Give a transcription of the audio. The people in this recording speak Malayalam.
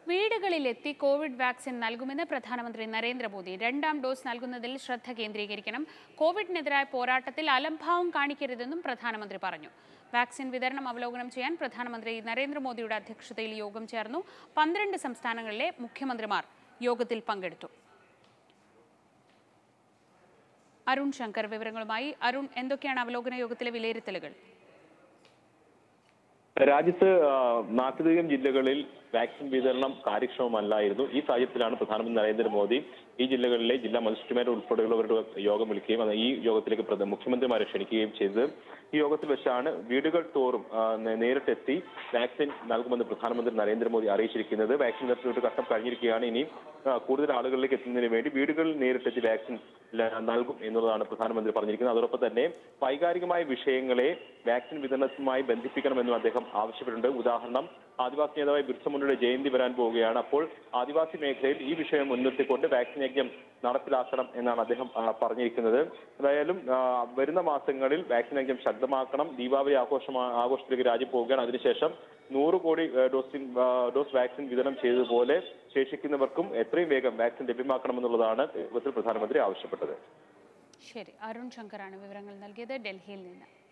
വീടുകളിലെത്തി കോവിഡ് വാക്സിൻ നൽകുമെന്ന് പ്രധാനമന്ത്രി നരേന്ദ്രമോദി രണ്ടാം ഡോസ് നൽകുന്നതിൽ ശ്രദ്ധ കേന്ദ്രീകരിക്കണം കോവിഡിനെതിരായ പോരാട്ടത്തിൽ അലംഭാവം കാണിക്കരുതെന്നും പ്രധാനമന്ത്രി പറഞ്ഞു വാക്സിൻ വിതരണം അവലോകനം ചെയ്യാൻ പ്രധാനമന്ത്രി നരേന്ദ്രമോദിയുടെ അധ്യക്ഷതയിൽ യോഗം ചേർന്നു പന്ത്രണ്ട് സംസ്ഥാനങ്ങളിലെ മുഖ്യമന്ത്രിമാർ യോഗത്തിൽ പങ്കെടുത്തു അരുൺ ശങ്കർ വിവരങ്ങളുമായി അരുൺ എന്തൊക്കെയാണ് അവലോകന യോഗത്തിലെ വിലയിരുത്തലുകൾ രാജ്യത്ത് നാൽപ്പതധികം ജില്ലകളിൽ വാക്സിൻ വിതരണം കാര്യക്ഷമമല്ലായിരുന്നു ഈ സാഹചര്യത്തിലാണ് പ്രധാനമന്ത്രി നരേന്ദ്രമോദി ഈ ജില്ലകളിലെ ജില്ലാ മജിസ്ട്രേറ്റ് ഉൾപ്പെടെയുള്ളവരുടെ യോഗം വിളിക്കുകയും അത് ഈ യോഗത്തിലേക്ക് പ്രധ- മുഖ്യമന്ത്രിമാരെ ക്ഷണിക്കുകയും ചെയ്തത് ഈ യോഗത്തിൽ വെച്ചാണ് വീടുകൾ തോറും ആ, നേ- നേരിട്ടെത്തി വാക്സിൻ നൽകുമെന്ന് പ്രധാനമന്ത്രി നരേന്ദ്രമോദി അറിയിച്ചിരിക്കുന്നത് വാക്സിൻ വിതരണത്തിന് ഒരു ഘട്ടം കഴിഞ്ഞിരിക്കുകയാണ് ഇനി ആ, കൂടുതൽ ആളുകളിലേക്ക് എത്തുന്നതിന് വേണ്ടി വീടുകളിൽ നേരിട്ടെത്തി വാക്സിൻ ല- നൽകും എന്നുള്ളതാണ് പ്രധാനമന്ത്രി പറഞ്ഞിരിക്കുന്നത് അതോടൊപ്പം തന്നെ വൈകാരികമായ വിഷയങ്ങളെ വാക്സിൻ വിതരണവുമായി ബന്ധിപ്പിക്കണമെന്നും അദ്ദേഹം ആവശ്യപ്പെട്ടിട്ടുണ്ട് ഉദാഹരണം ആദിവാസി നേതാവായ ബിർസ മുണ്ടയുടെ ജയന്തി വരാൻ പോവുകയാണ് അപ്പോൾ ആദിവാസി മേഖലയിൽ ഈ വിഷയം മുൻനിർത്തിക്കൊണ്ട് വാക്സിൻ യജ്ഞം നടപ്പിലാക്കണം എന്നാണ് അദ്ദേഹം ആ, പറഞ്ഞിരിക്കുന്നത് എന്തായാലും ആ, വരുന്ന മാസങ്ങളിൽ വാക്സിൻ യജ്ഞം ശക്തമാക്കണം ദീപാവലി ആഘോഷം ആഘോഷത്തിലേക്ക് രാജ്യം പോവുകയാണ് അതിനുശേഷം നൂറ് കോടി ആ, ഡോസിൻ ആ, ഡോസ് വാക്സിൻ വിതരണം ചെയ്തതുപോലെ ശേഷിക്കുന്നവർക്കും എത്രയും വേഗം വാക്സിൻ ലഭ്യമാക്കണമെന്നുള്ളതാണ് യോഗത്തിൽ പ്രധാനമന്ത്രി ആവശ്യപ്പെട്ടത് ശരി അരുൺ ശങ്കറാണ് വിവരങ്ങൾ നൽകിയത് ഡൽഹിയിൽ നിന്ന്